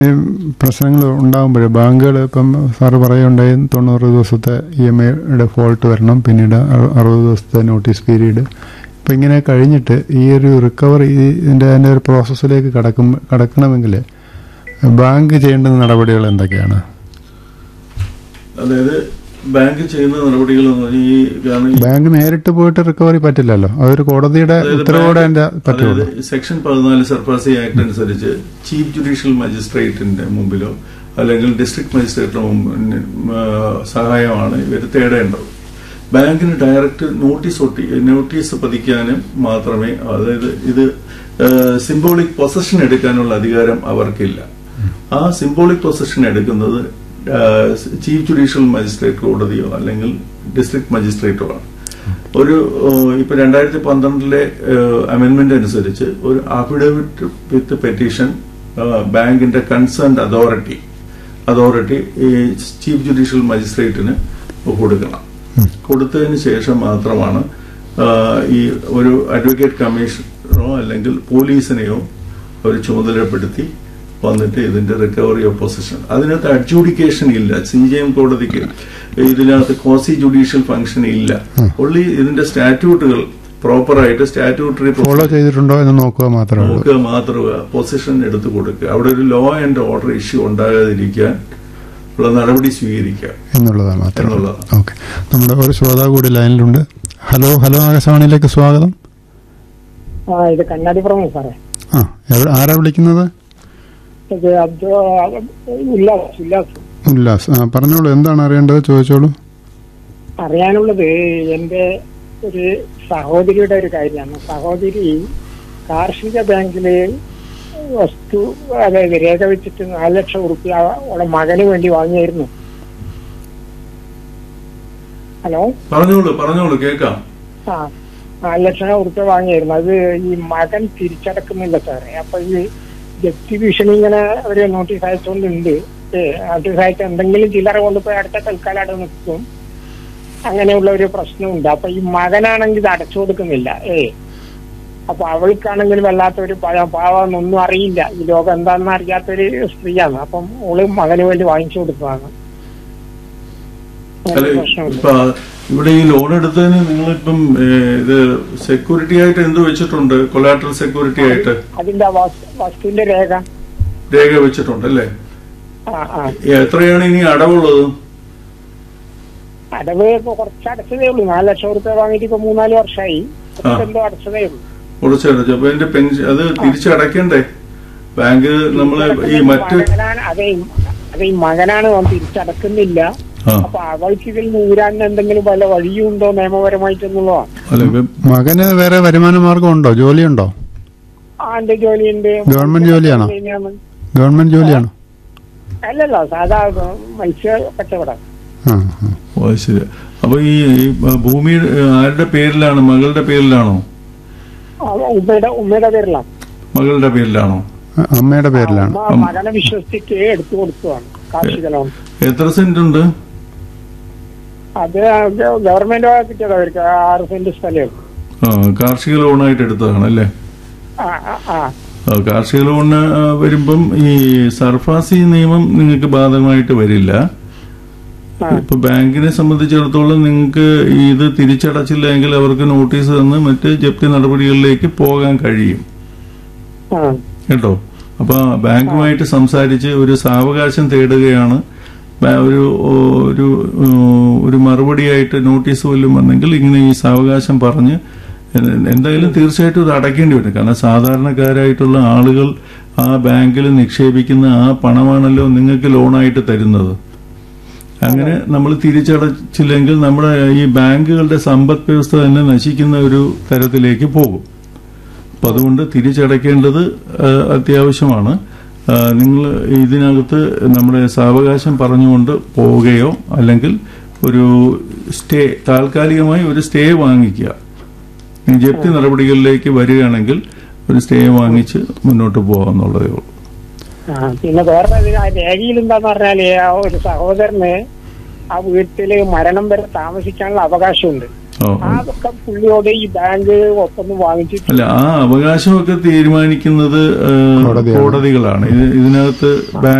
പ്രശ്നങ്ങൾ ഉണ്ടാകുമ്പോൾ ബാങ്കുകൾ ഇപ്പം സാറ് പറയുണ്ടായി തൊണ്ണൂറ് ദിവസത്തെ ഇ എം ഐയുടെ ഫോൾട്ട് വരണം പിന്നീട് അറു- അറുപത് ദിവസത്തെ നോട്ടീസ് പീരീഡ് ഇപ്പം ഇങ്ങനെ കഴിഞ്ഞിട്ട് ഈ ഒരു റിക്കവറി ഇതിൻ്റെ അതിൻ്റെ ഒരു പ്രോസസ്സിലേക്ക് കടക്കും കടക്കണമെങ്കിൽ ബാങ്ക് ചെയ്യേണ്ടുന്ന നടപടികൾ എന്തൊക്കെയാണ് അതായത് ബാങ്ക് ചെയ്യുന്ന നടപടികൾ എന്ന് പറഞ്ഞാൽ ഈ കാരണം ഈ ബാങ്ക് നേരിട്ട് പോയിട്ട് റിക്കവറി പറ്റില്ലല്ലോ അതൊരു കോടതിയുടെ അതായത് ഉത്തരവോടെ അതിന്റെ ബാങ്ക് പറ്റുള്ളൂ അതായത് സെക്ഷൻ പതിനാല് സർഫാസി ആക്ട് അനുസരിച്ച് ചീഫ് ജുഡീഷ്യൽ മജിസ്ട്രേറ്റിന്റെ മുമ്പിലോ അല്ലെങ്കിൽ ഡിസ്ട്രിക്ട് മജിസ്ട്രേറ്റിന്റെ മുമ്പിൽ ആ, സഹായമാണ് ഇവർ തേടേണ്ടത് ബാങ്കിന് ഡയറക്റ്റ് നോട്ടീസ് ഒട്ടി നോട്ടീസ് പതിക്കാനും മാത്രമേ അതായത് ഇത് സിംബോളിക് പൊസഷൻ എടുക്കാനുള്ള അധികാരം അവർക്കില്ല ആ സിംബോളിക് പൊസഷൻ എടുക്കുന്നത് ചീഫ് ജുഡീഷ്യൽ മജിസ്ട്രേറ്റ് കോടതിയോ അല്ലെങ്കിൽ ഡിസ്ട്രിക്ട് മജിസ്ട്രേറ്റോ ആണ് ഒരു ഏഹ്, ഇപ്പൊ രണ്ടായിരത്തി പന്ത്രണ്ടിലെ അമെന്റ്മെന്റ് അനുസരിച്ച് ഒരു അഫിഡവിറ്റ് വിത്ത് പെറ്റീഷൻ ബാങ്കിന്റെ കൺസേൺഡ് അതോറിറ്റി അതോറിറ്റി ഈ ചീഫ് ജുഡീഷ്യൽ മജിസ്ട്രേറ്റിന് കൊടുക്കണം കൊടുത്തതിന് ശേഷം മാത്രമാണ് ഏഹ്, ഈ ഒരു അഡ്വക്കേറ്റ് കമ്മീഷനോ അല്ലെങ്കിൽ പോലീസിനെയോ ഒരു ചുമതലപ്പെടുത്തി വന്നിട്ട് ഇതിന്റെ റിക്കവറി ഓഫ് പൊസിഷൻ അതിനകത്ത് അഡ്ജൂഡിക്കേഷൻ ഇല്ല സി ജെ എം കോടതിക്ക് ഇതിനകത്ത് കോസി ജുഡീഷ്യൽ ഫംഗ്ഷൻ ഇല്ല ഒള്ളി ഇതിന്റെ സ്റ്റാറ്റ്യൂട്ടുകൾ പ്രോപ്പറായിട്ട് സ്റ്റാറ്റ്യൂട്ടറി ഫോളോ ചെയ്തിട്ടുണ്ടോ എന്ന് നോക്കുക മാത്രമേ ഉള്ളൂ നോക്കുക മാത്രമേ പൊസിഷൻ എടുത്തു കൊടുക്കുക അവിടെ ഒരു ലോ ആൻഡ് ഓർഡർ ഇഷ്യൂ ഉണ്ടാകാതിരിക്കാൻ ഉള്ള നടപടി സ്വീകരിക്കുക എന്നുള്ളതാണ് മാത്രം എന്നുള്ളതാണ്. ഓക്കെ നമ്മുടെ ഒരു ശ്രോതാവ് കൂടി ലൈനിലുണ്ട് ഹലോ ഹലോ ആകാശവാണിയിലേക്ക് സ്വാഗതം ആ ഇത് കണ്ണാടിപ്പുറമേ സാറേ ആ എവിടെ ആരാ വിളിക്കുന്നത് ഇത് അബ്ദു ഉല്ലാസ് ഉല്ലാസ് ഉല്ലാസ് ആ പറഞ്ഞോളൂ എന്താണ് അറിയേണ്ടത് ചോദിച്ചോളൂ അറിയാനുള്ളത് എന്റെ ഒരു സഹോദരിയുടെ ഒരു കാര്യമാണ് സഹോദരി കാർഷിക ബാങ്കില് വസ്തു അതായത് രേഖ വെച്ചിട്ട് നാല് ലക്ഷം ഉറുപ്പ്യ അവളെ മകന് വേണ്ടി വാങ്ങിയായിരുന്നു ഹലോ പറഞ്ഞോളൂ പറഞ്ഞോളൂ കേൾക്കാം ആ നാല് ലക്ഷം ഉറുപ്പ്യ വാങ്ങിയായിരുന്നു അത് ഈ മകൻ തിരിച്ചടക്കുന്നില്ല സാറേ അപ്പൊ ഈ ജപ്തി ഭീഷണി ഇങ്ങനെ ഒരു നോട്ടീസ് അയച്ചുകൊണ്ടുണ്ട് നോട്ടീസ് അയച്ച എന്തെങ്കിലും ചില്ലറ കൊണ്ടുപോയി അടുത്ത തൽക്കാലം അവിടെ നിൽക്കും അങ്ങനെയുള്ള ഒരു പ്രശ്നമുണ്ട് അപ്പൊ ഈ മകനാണെങ്കിൽ ഇത് അടച്ചു കൊടുക്കുന്നില്ല ഏ അപ്പൊ അവൾക്കാണെങ്കിൽ വല്ലാത്തൊരു പ- പാവമെന്നൊന്നും അറിയില്ല ഈ ലോകം എന്താണെന്ന് അറിയാത്തൊരു സ്ത്രീയാണ് അപ്പം ഓള് മകന് വേണ്ടി വാങ്ങിച്ചു കൊടുത്തതാണ് അല്ല അങ്ങനെ പ്രശ്നമുണ്ട് ഇപ്പൊ ഇവിടെ ഈ ലോൺ എടുത്തതിന് നിങ്ങളിപ്പം ഏഹ്, ഇത് സെക്യൂരിറ്റി ആയിട്ട് എന്ത് വെച്ചിട്ടുണ്ട് കൊലാട്രൽ സെക്യൂരിറ്റി ആയിട്ട് അതിന്റെ ആ വസ്- വസ്തുവിന്റെ രേഖ രേഖ വെച്ചിട്ടുണ്ട് അല്ലേ ആ ആ എത്രയാണ് ഇനി അടവുള്ളത് അടവ് ഇപ്പൊ കുറച്ച് അടച്ചതേ ഉള്ളൂ നാല് ലക്ഷം റുപ്യ വാങ്ങിയിട്ട് ഇപ്പൊ മൂന്നാല് വർഷമായി ആ. എന്തോ അടച്ചതേ ഉള്ളൂ കുറച്ച് അടച്ചു അപ്പൊ എന്റെ പെൻഷൻ അത് തിരിച്ചടയ്ക്കണ്ടേ ബാങ്ക് നമ്മള് ഈ മറ്റ് മകനാണ് അതെ ഈ- അതെ ഈ മകനാണ് അവൻ തിരിച്ചടക്കുന്നില്ല ആ അപ്പൊ അവൾക്ക് ഇതിൽ നൂരാൻ എന്തെങ്കിലും വല്ല വഴിയുണ്ടോ നിയമപരമായിട്ടെന്നുള്ളതാണ് അല്ല ഇപ്പൊ മകന് വേറെ വരുമാന മാർഗം ഉണ്ടോ ജോലിയുണ്ടോ ആ എന്റെ ജോലിയുണ്ട് ഗവൺമെന്റ് ജോലിയാണോ? കഴിഞ്ഞാണ്. ഗവൺമെന്റ് ജോലിയാണോ അല്ലല്ല സാധാ മത്സ്യ കച്ചവടം ആ ആ. ഓ അത് ശരി അപ്പൊ ഈ ഈ ഭൂമി ആരുടെ പേരിലാണ് മകളുടെ പേരിലാണോ ആ, ഉമ്മയുടെ ഉമ്മയുടെ പേരിലാണ് മകളുടെ പേരിലാണോ ആ, അമ്മയുടെ പേരിലാണ് ഉമ്മ മകനെ വിശ്വസിച്ച് എടുത്തു കൊടുത്തതാണ് കാർഷിക ലോൺ എത്ര സെന്റ് ഉണ്ട് അത് ഗവൺമെന്റ് കിട്ടിയത് അവർക്ക് ആറ് സെന്റ് സ്ഥലം ആ കാർഷിക ലോണായിട്ട് എടുത്തതാണ് അല്ലേ ആ ആ, ആ ആ, കാർഷിക ലോണ് ആ, വരുമ്പം ഈ സർഫാസി നിയമം നിങ്ങൾക്ക് ബാധകമായിട്ട് വരില്ല ആ. ഇപ്പൊ ബാങ്കിനെ സംബന്ധിച്ചിടത്തോളം നിങ്ങൾക്ക് ഇത് തിരിച്ചടച്ചില്ല എങ്കിൽ അവർക്ക് നോട്ടീസ് തന്ന് മറ്റ് ജപ്തി നടപടികളിലേക്ക് പോകാൻ കഴിയും ആ കേട്ടോ അപ്പൊ ബാങ്കുമായിട്ട് സംസാരിച്ച് ഒരു സാവകാശം തേടുകയാണ് ബാ- ഒരു ഒരു ഏഹ്, ഒരു മറുപടിയായിട്ട് നോട്ടീസ് വല്ലതും വന്നെങ്കിൽ ഇങ്ങനെ ഈ സാവകാശം പറഞ്ഞ് എ- എന്തായാലും തീർച്ചയായിട്ടും ഇത് അടയ്ക്കേണ്ടി വരും കാരണം സാധാരണക്കാരായിട്ടുള്ള ആളുകൾ ആ ബാങ്കിൽ നിക്ഷേപിക്കുന്ന ആ പണമാണല്ലോ നിങ്ങൾക്ക് ലോണായിട്ട് തരുന്നത് അങ്ങനെ നമ്മൾ തിരിച്ചടച്ചില്ലെങ്കിൽ നമ്മുടെ ഈ ബാങ്കുകളുടെ സമ്പദ് വ്യവസ്ഥ തന്നെ നശിക്കുന്ന ഒരു തരത്തിലേക്ക് പോകും അപ്പൊ അതുകൊണ്ട് തിരിച്ചടയ്ക്കേണ്ടത് ആ, അത്യാവശ്യമാണ് നിങ്ങൾ ഇതിനകത്ത് നമ്മുടെ സാവകാശം പറഞ്ഞുകൊണ്ട് പോവുകയോ അല്ലെങ്കിൽ ഒരു സ്റ്റേ താൽക്കാലികമായി ഒരു സ്റ്റേ വാങ്ങിക്കുക ഇനി ജപ്തി നടപടികളിലേക്ക് വരികയാണെങ്കിൽ ഒരു സ്റ്റേ വാങ്ങിച്ച് മുന്നോട്ട് പോകാമെന്നുള്ളതേ ഉള്ളൂ ആ, പിന്നെ വേറെ ഒരു ആ രേഖയിൽ എന്താന്ന് പറഞ്ഞാല് ആ ഒരു സഹോദരന് ആ വീട്ടില് മരണം വരെ താമസിക്കാനുള്ള അവകാശമുണ്ട് ഓ, ഓ. അതൊക്കെ പുള്ളിയോട് ഈ ബാങ്ക് ഒപ്പം വാങ്ങിച്ചിട്ട് അല്ല ആ അവകാശമൊക്കെ തീരുമാനിക്കുന്നത് ഏഹ്, കോടതിയാണ്. കോടതികളാണ് ഇത് ഇതിനകത്ത് ബാങ്ക്